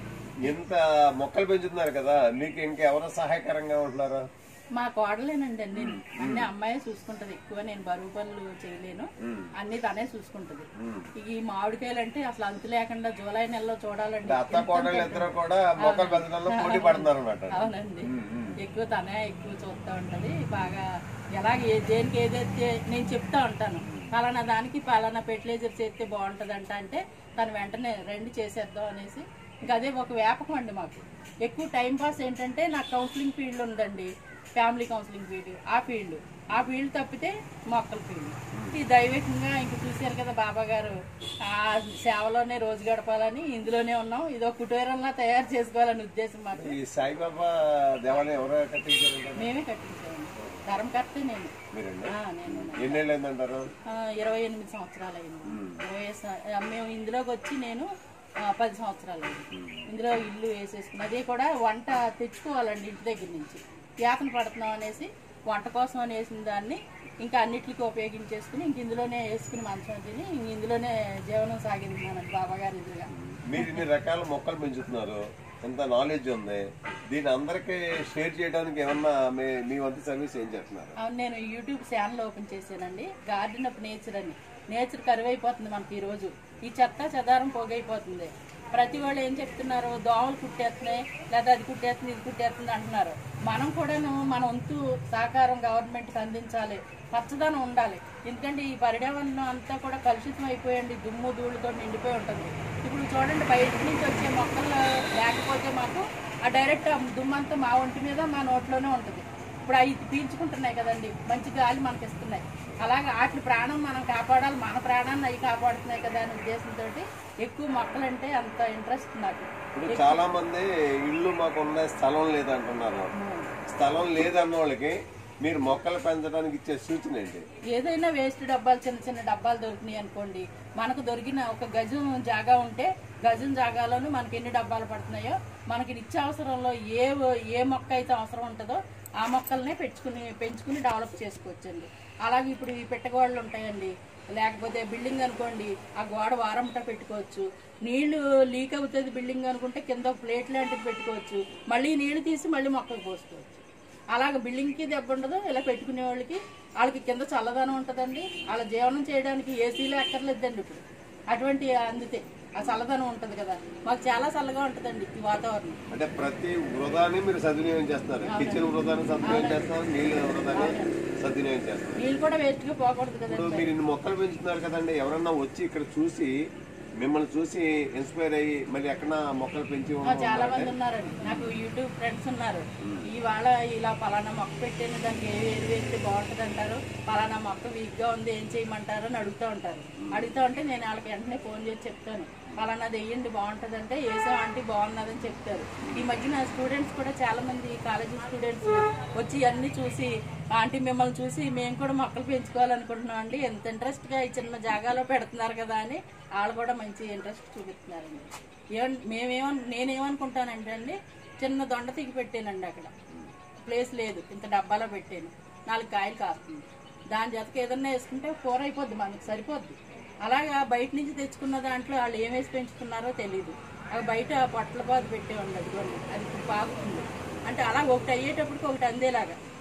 ఇంత మొక్కలు పెంచుతున్నారు కదా మీకు ఇంకెవరు సహాయకరంగా ఉంటున్నారు మా కోడలేనండి అన్ని అన్ని అమ్మాయే చూసుకుంటది ఎక్కువ నేను బరువు పనులు చేయలేను అన్ని తనే చూసుకుంటది ఇక ఈ మామిడికాయలు అంటే అసలు అంతు లేకుండా జూలై నెలలో చూడాలండి అత్త కోడలు ఇద్దరు కూడా మొక్కలు పెంచడంలో పోటీ పడుతున్నారు అన్నమాట అవునండి ఎక్కువ తనే ఎక్కువ చూస్తూ ఉంటది బాగా ఎలా ఏ దేనికి ఏదైతే నేను చెప్తా ఉంటాను పలానా దానికి పలానా ఫెర్టిలైజర్ చేస్తే బాగుంటదంట అంటే తను వెంటనే రెండు చేసేద్దాం అనేసి ఇంకా అదే ఒక వ్యాపకం అండి మాకు ఎక్కువ టైం పాస్ ఏంటంటే నాకు కౌన్సిలింగ్ ఫీల్డ్ ఉందండి ఫ్యామిలీ కౌన్సిలింగ్ ఫీల్డ్ ఆ ఫీల్డ్ ఆ ఫీల్డ్ తప్పితే మొక్కల ఫీల్డ్ ఈ దైవికంగా ఇంక చూశారు కదా బాబా గారు ఆ సేవలోనే రోజు గడపాలని ఇందులోనే ఉన్నాం ఇదో కుటీరంలా తయారు చేసుకోవాలని ఉద్దేశం మాకు ఈ సాయిబాబా దేవాలయం ఎవరు కట్టించారంటారు మేమే కట్టించామండి ధర్మకర్తే నేను మీరండి ఆ, నేను ఎన్నేళ్ళు అయిందంటారు ఆ, ఇరవై ఎనిమిది సంవత్సరాలు అయింది ఇరవై స- ఆ, మేము ఇందులోకి వచ్చి నేను ఆ, పది సంవత్సరాలు అయింది ఇందులో ఇల్లు వేసేసుకుని అదే కూడా వంట తెచ్చుకోవాలండి ఇంటి దగ్గర నుంచి యాతన పడుతున్నాం అనేసి వంట కోసం అని వేసిన దాన్ని ఇంకా అన్నిటికీ ఉపయోగించేసుకుని ఇంక ఇందులోనే వేసుకుని మంచం తిని ఇంక ఇందులోనే జీవనం సాగింది మన బాబాగారి ఇదిగా మీరు ఇన్ని రకాల మొక్కలు పెంచుతున్నారు ఎంత నాలెడ్జ్ ఉంది దీని అందరికీ షేర్ చేయడానికి ఏమన్నా మీ- మీ వంతు సర్వీస్ ఏం చేస్తున్నారు అవును నేను యూట్యూబ్ ఛానల్ ఓపెన్ చేశానండి గార్డెన్ ఆఫ్ నేచర్ అని నేచర్ కరువైపోతుంది మనకి ఈ రోజు ఈ చెత్త చెదారం పోగైపోతుంది ప్రతి వాళ్ళు ఏం చెప్తున్నారు దోమలు కుట్టేస్తున్నాయి లేదా అది కుట్టేస్తుంది ఇది కుట్టేస్తుంది అంటున్నారు మనం కూడాను మన వంతు సహకారం గవర్నమెంట్కి అందించాలి పచ్చదనం ఉండాలి ఎందుకంటే ఈ పర్యావరణం అంతా కూడా కలుషితం అయిపోయండి దుమ్ము ధూళితో నిండిపోయి ఉంటుంది ఇప్పుడు చూడండి బయట నుంచి వచ్చే మొక్కలు లేకపోతే మాకు ఆ డైరెక్ట్ ఆ దుమ్మంతా మా ఒంటి మీద మా నోట్లోనే ఉంటుంది ఇప్పుడు అవి పీల్చుకుంటున్నాయి కదండి మంచి గాలి మనకి ఇస్తున్నాయి అలాగే వాటి ప్రాణం మనం కాపాడాలి మన ప్రాణాన్ని అవి కాపాడుతున్నాయి కదా అనే ఉద్దేశంతో ఎక్కువ మొక్కలంటే అంత ఇంట్రెస్ట్ నాకు ఇప్పుడు చాలా మంది ఇల్లు మాకు ఉన్న స్థలం లేదంటున్నారు స్థలం లేదన్న వాళ్ళకి మీరు మొక్కలు పెంచడానికి ఇచ్చే సూచన ఏంటి ఏదైనా వేస్ట్ డబ్బాలు చిన్న చిన్న డబ్బాలు దొరికినాయి అనుకోండి మనకు దొరికిన ఒక గజం జాగా ఉంటే గజం జాగాలోనూ మనకి ఎన్ని డబ్బాలు పడుతున్నాయో మనకి నిత్యావసరంలో ఏ ఏ మొక్క అయితే అవసరం ఉంటుందో ఆ మొక్కలనే పెంచుకుని పెంచుకుని డెవలప్ చేసుకోవచ్చండి అలాగే ఇప్పుడు ఈ పెట్టగోడలు ఉంటాయండి లేకపోతే బిల్డింగ్ అనుకోండి ఆ గోడ వారంట పెట్టుకోవచ్చు నీళ్లు లీక్ అవుతుంది బిల్డింగ్ అనుకుంటే కింద ఒక ప్లేట్ లాంటిది పెట్టుకోవచ్చు మళ్ళీ నీళ్లు తీసి మళ్ళీ మొక్కలు పోసుకోవచ్చు అలాగ బిల్డింగ్కి దెబ్బ ఉండదు ఇలా పెట్టుకునే వాళ్ళకి వాళ్ళకి కింద చల్లదనం ఉంటుందండి వాళ్ళ జీవనం చేయడానికి ఏసీలు ఎక్కర్లేదండి ఇప్పుడు అటువంటి అందితే ఆ చల్లదనం ఉంటుంది కదా మాకు చాలా చల్లగా ఉంటుందండి ఈ వాతావరణం అంటే ప్రతి వృధాని మీరు సద్వినియోగం చేస్తున్నారు కిచెన్ వృధాన్ని సద్వినియోగం చేస్తున్నారు నీళ్ళు వృధాన్ని సద్వినియోగం చేస్తున్నారు నీళ్ళు కూడా వేస్ట్గా పోకూడదు కదండి ఇప్పుడు మీరు ఇన్ని మొక్కలు పెంచుతున్నారు కదండి ఎవరన్నా వచ్చి ఇక్కడ చూసి మిమ్మల్ని చూసి ఇన్స్పైర్ అయ్యి మళ్ళీ ఎక్కడ మొక్కలు పెంచి ఆ, చాలా మంది ఉన్నారండి నాకు యూట్యూబ్ ఫ్రెండ్స్ ఉన్నారు ఇవాళ ఇలా పలానా మొక్క పెట్టాను దానికి ఏ వేరు వేస్తే బాగుంటుంది అంటారు పలానా మొక్క వీక్గా ఉంది ఏం చేయమంటారు అని అడుగుతూ ఉంటారు అడుగుతూ ఉంటే నేను వాళ్ళకి వెంటనే ఫోన్ చేసి చెప్తాను పలానాది వేయండి బాగుంటుంది అంటే వేసాం ఆంటీ బాగున్నదని చెప్తారు ఈ మధ్యన స్టూడెంట్స్ కూడా చాలా మంది కాలేజీ స్టూడెంట్స్ వచ్చి అన్ని చూసి ఆంటీ మిమ్మల్ని చూసి మేము కూడా మొక్కలు పెంచుకోవాలనుకుంటున్నాం అండి ఎంత ఇంట్రెస్ట్గా ఈ చిన్న జాగాలో పెడుతున్నారు కదా అని వాళ్ళు కూడా మంచి ఇంట్రెస్ట్ చూపిస్తున్నారండి ఏమన్ మేమేమో నేనేమనుకుంటానంటే అండి చిన్న దొండ తీగి పెట్టానండి అక్కడ ప్లేస్ లేదు ఇంత డబ్బాలో పెట్టాను నాలుగు కాయలు కాస్తుంది దాని జతకి ఏదన్నా వేసుకుంటే కూర అయిపోద్ది మనకి సరిపోద్ది అలాగా బయట నుంచి తెచ్చుకున్న దాంట్లో వాళ్ళు ఏం వేసి పెంచుకున్నారో తెలియదు అవి బయట పొట్ల బాధ పెట్టే ఉండదు అది ఇప్పుడు పాకుతుంది అంటే అలా ఒకటి అయ్యేటప్పటికి ఒకటి అందేలాగా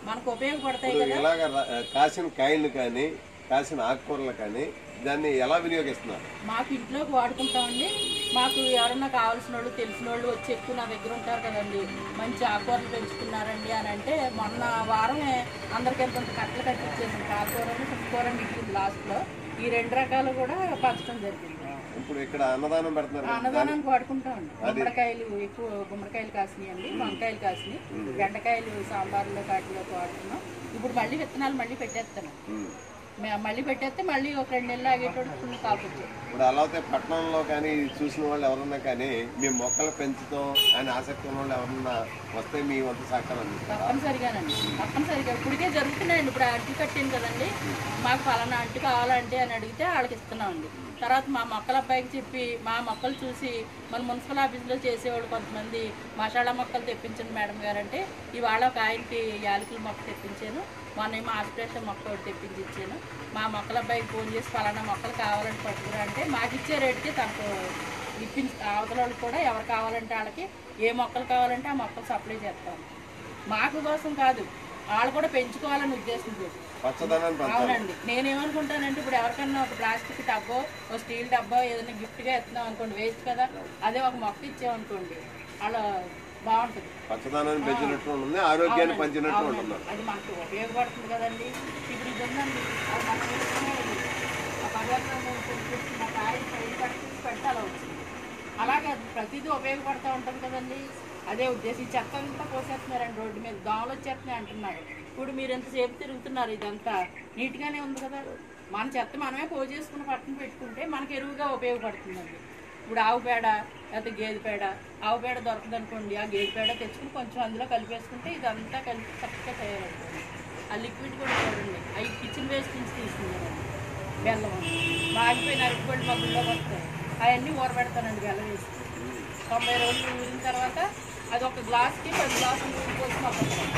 మనకు ఉపయోగపడతాయి ఇప్పుడు కదా ఇలాగ ర- కాసిన కాయలు కానీ కాసిన ఆకుకూరలు కానీ దాన్ని ఎలా వినియోగిస్తున్నారు మాకు ఇంట్లోకి వాడుకుంటామండి మాకు ఎవరన్నా కావాల్సిన వాళ్ళు తెలిసిన వాళ్ళు వచ్చి ఎక్కువ నా దగ్గర ఉంటారు కదండి మంచి ఆకుకూరలు పెంచుకున్నారండి అని అంటే మొన్న వారమే అందరికి ఎంత కట్టలు కట్టించేసాం ఆకుకూరని చుక్కకూర మిగిలింది లాస్ట్లో ఈ రెండు రకాలు కూడా పంచడం జరిగింది ఇప్పుడు ఇక్కడ అన్నదానం పెడుతున్నారు కదా, అన్నదానానికి వాడుకుంటామండి గుమ్మడికాయలు ఎక్కువ గుమ్మడికాయలు కాసినాయండి వంకాయలు కాసినాయి బెండకాయలు సాంబార్లో కాటిలోకి వాడుతున్నాం ఇప్పుడు మళ్ళీ విత్తనాలు మళ్ళీ పెట్టేస్తాను ఉమ్. మే- మళ్ళీ పెట్టేస్తే మళ్ళీ ఒక రెండు నెలలు ఆగేటోడు ఫుల్ కాపుచ్చు ఇప్పుడు అలా అయితే పట్టణంలో కానీ చూసిన వాళ్ళు ఎవరన్నా కానీ మీ మొక్కలు పెంచుతాం అని ఆసక్తి ఉన్న వాళ్ళు ఎవరన్నా వస్తే మీ వంతు సహకారం అందిస్తారా తప్పనిసరిగానండి తప్పనిసరిగా ఇప్పటికే జరుగుతున్నాయండి ఇప్పుడు అంటి కట్టింది కదండి మాకు ఫలానా అంటి కావాలంటే అని అడిగితే వాళ్ళకి ఇస్తున్నామండి తర్వాత మా మొక్కల అబ్బాయికి చెప్పి మా మొక్కలు చూసి మన మున్సిపల్ ఆఫీస్లో చేసేవాళ్ళు కొంతమంది మసాలా మొక్కలు తెప్పించండి మేడం గారు అంటే ఇవాళ ఒక ఆయనకి యాలకుల మొక్క తెప్పించాను మొన్న ఏమో ఆస్పిరేషన్ మొక్క ఒకటి తెప్పించి ఇచ్చాను మా మొక్కల అబ్బాయికి ఫోన్ చేసి ఫలానా మొక్కలు కావాలని పట్టుకురా అంటే మాకు ఇచ్చే రేటుకి తనకు ఇప్పించి అవతల వాళ్ళకి కూడా ఎవరు కావాలంటే వాళ్ళకి ఏ మొక్కలు కావాలంటే ఆ మొక్కలు సప్లై చేస్తాం మాకు కోసం కాదు వాళ్ళు కూడా పెంచుకోవాలని ఉద్దేశంతో పచ్చదనాన్ని పెంచాలి అవునండి నేనేమనుకుంటానంటే ఇప్పుడు ఎవరికన్నా ఒక ప్లాస్టిక్ డబ్బో ఒక స్టీల్ డబ్బో ఏదైనా గిఫ్ట్గా ఇస్తున్నాం అనుకోండి వేస్ట్ కదా అదే ఒక మొక్క ఇచ్చామనుకోండి అలా బాగుంటుంది పచ్చదనాన్ని పెంచినట్టు ఉంటుంది ఆరోగ్యాన్ని పంచినట్టు అవునండి. ఉంటున్నారు అది మనకు ఉపయోగపడుతుంది కదండి ఇప్పుడు ఇది ఉందండి అది మనకు ఇష్టమే ఇది. ఆ పదార్థాన్ని కొనుక్కొచ్చి మా కాయ సైడ్ కట్టి పెట్టాలి వచ్చింది అలాగే అది ప్రతిదీ ఉపయోగపడుతూ ఉంటుంది కదండి అదే ఉద్దేశం ఈ చెత్త అంతా పోసేస్తున్నారండి రోడ్డు మీద దోమలు వచ్చేస్తున్నాయి అంటున్నారు ఇప్పుడు మీరు ఎంతసేపు తిరుగుతున్నారు ఇదంతా నీట్గానే ఉంది కదా మన చెత్త మనమే పోజేసుకుని పక్కన పెట్టుకుంటే మనకి ఎరువుగా ఉపయోగపడుతుందండి ఇప్పుడు ఆవు పేడ లేకపోతే గేదె పేడ ఆవు పేడ దొరకదు అనుకోండి ఆ గేదె పేడ తెచ్చుకుని కొంచెం అందులో కలిపేసుకుంటే ఇదంతా కలిపి చక్కగా తయారవుతుంది ఆ లిక్విడ్ కూడా చూడండి అవి కిచెన్ వేస్ట్ నుంచి తీసుకున్నారండి బెల్లం మాగిపోయిన అరటిపళ్ళు మా గుళ్ళోకి వస్తాయి అవన్నీ ఊరబెడతానండి బెల్లం వేసి తొంభై రోజులు ఊరిన తర్వాత అది ఒక గ్లాస్కి పది గ్లాసులు నూనె పోసి మొక్కలు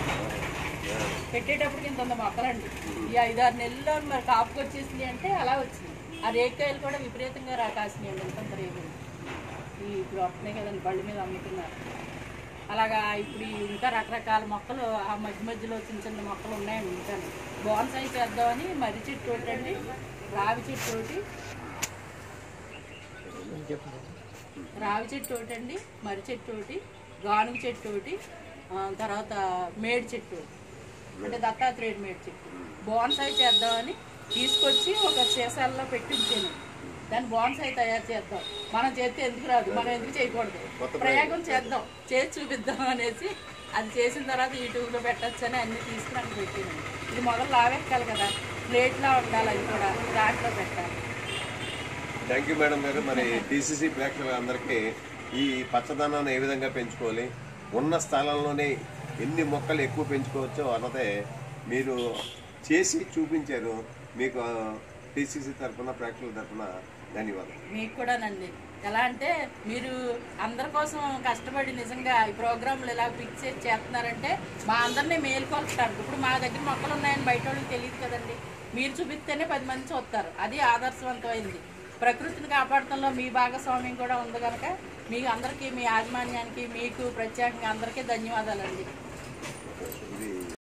పెట్టేటప్పటికి ఇంత మొక్కలండి ఈ ఐదారు నెలల్లో మరి కాపుకి వచ్చేసింది అంటే అలా వచ్చింది ఆ రేకాయలు కూడా విపరీతంగా రా కాసినాయండి ఎంత రేగు ఈ ఇప్పుడు వస్తున్నాయి కదండి బళ్ళ మీద అమ్ముతున్నారు అలాగా ఇప్పుడు ఈ ఇంకా రకరకాల మొక్కలు ఆ మధ్య మధ్యలో చిన్న చిన్న మొక్కలు ఉన్నాయండి ఇంకా బోన్సాయి చేద్దామని మర్రి చెట్టు ఒకటి అండి రావి చెట్టు ఒకటి రావి చెట్టు ఒకటి అండి మర్రి చెట్టు ఒకటి గానుగ చెట్టు ఒకటి ఆ, తర్వాత మేడి చెట్టు ఒకటి అంటే దత్తాత్రేయుడు మేడి చెట్టు బోన్సాయి చేద్దామని తీసుకొచ్చి ఒక సీసాల్లో పెట్టి ఉంచాను దాన్ని బోన్సాయి తయారు చేద్దాం మనం చేస్తే ఎందుకు రాదు మనం ఎందుకు చేయకూడదు ప్రయోగం చేద్దాం చేసి చూపిద్దాం అనేసి అది చేసిన తర్వాత యూట్యూబ్లో పెట్టచ్చు అని అన్ని తీసుకుని అక్కడ పెట్టాను ఇది మొదలు లావెక్కాలి కదా ప్లేట్లా ఉండాలి అది కూడా దాంట్లో పెట్టాలి థ్యాంక్ యూ మేడం గారు మరి టీసీసీ ప్రేక్షకులందరికీ ఈ పచ్చదనాన్ని ఏ విధంగా పెంచుకోవాలి ఉన్న స్థలంలోనే ఎన్ని మొక్కలు ఎక్కువ పెంచుకోవచ్చో అన్నదే మీరు చేసి చూపించారు మీకు టీసీసీ తరఫున ప్రేక్షకుల తరఫున ధన్యవాదాలు మీకు కూడానండి ఎలా అంటే మీరు అందరి కోసం కష్టపడి నిజంగా ఈ ప్రోగ్రాంలు ఇలా ఫిక్స్ చేసి చేస్తున్నారంటే మా అందరినీ మేలుకొల్పుతారు ఇప్పుడు మా దగ్గర మొక్కలు ఉన్నాయని బయట వాళ్ళకి తెలియదు కదండి మీరు చూపిస్తేనే పది మంది చూస్తారు అది ఆదర్శవంతమైంది ప్రకృతిని కాపాడటంలో మీ భాగస్వామ్యం కూడా ఉంది కనుక మీకు అందరికీ మీ యాజమాన్యానికి మీకు ప్రత్యేకంగా అందరికీ ధన్యవాదాలండి ఇది